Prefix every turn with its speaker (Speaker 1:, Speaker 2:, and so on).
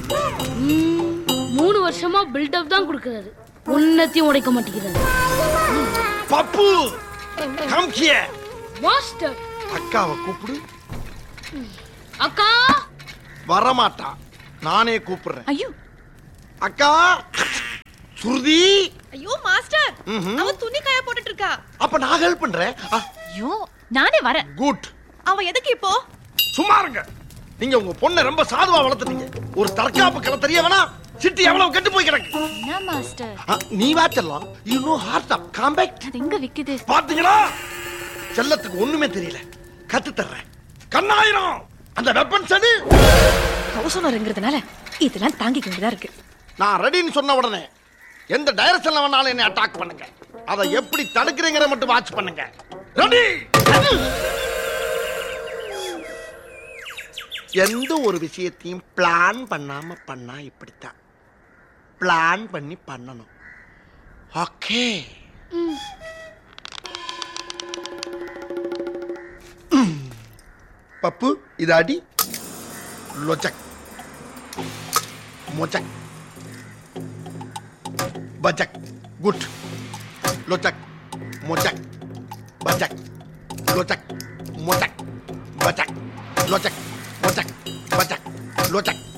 Speaker 1: ம், மூணு வருஷமா பில்டப் தான் கொடுக்கறாரு உன்னத்தையும் உடைக்க மாட்டேங்கிறாரு
Speaker 2: பப்பு கம் ஹியர்
Speaker 1: மாஸ்டர்
Speaker 2: அக்காவை கூப்பிடு
Speaker 1: அக்கா
Speaker 2: வரமாட்டா நானே கூப்பிடுறேன்
Speaker 3: ஐயோ
Speaker 2: அக்கா சுருதி
Speaker 3: ஐயோ மாஸ்டர்
Speaker 2: ம்ஹும்.
Speaker 3: அவ துணி காய போட்டுட்டு இருக்கா
Speaker 2: அப்ப நான் ஹெல்ப் பண்றேன்
Speaker 3: ஐயோ நானே வரேன்
Speaker 2: குட்
Speaker 3: அவ எதுக்கு இப்போ
Speaker 2: சும்மா இருங்க நீங்க உங்க பொண்ணை ரொம்ப சாதுவா வளர்த்துட்டீங்க ஒரு தற்காப்பு கலை தெரிய வேணா சிட்டி எவ்வளவு கெட்டு போய் கிடக்கு
Speaker 3: என்ன மாஸ்டர்
Speaker 2: ஆ, நீ வா செல்லம் you know heart of compact
Speaker 3: அது எங்க விக்குது
Speaker 2: பாத்தீங்களா செல்லத்துக்கு ஒண்ணுமே தெரியல கத்து தர்றேன் கண்ணாயிரம் அந்த வெப்பன் சடு
Speaker 3: ஹவுஸ் ஓனருங்கிறதுனால இதெல்லாம் தாங்கிக்க வேண்டியதா இருக்கு
Speaker 2: நான் ரெடின்னு சொன்ன உடனே எந்த டைரக்ஷன்ல வேணாலும் என்னை அட்டாக் பண்ணுங்க அதை எப்படி தடுக்கிறீங்கிற மட்டும் வாட்ச் பண்ணுங்க ரெடி எந்த ஒரு விஷயத்தையும் பிளான் பண்ணாம பண்ணா இப்படித்தான் பிளான் பண்ணி பண்ணணும் ஓகே பப்பு இது அடி லொச்சக் மொச்சக் bajak good locak mocak bajak locak mocak bajak locak mocak bajak locak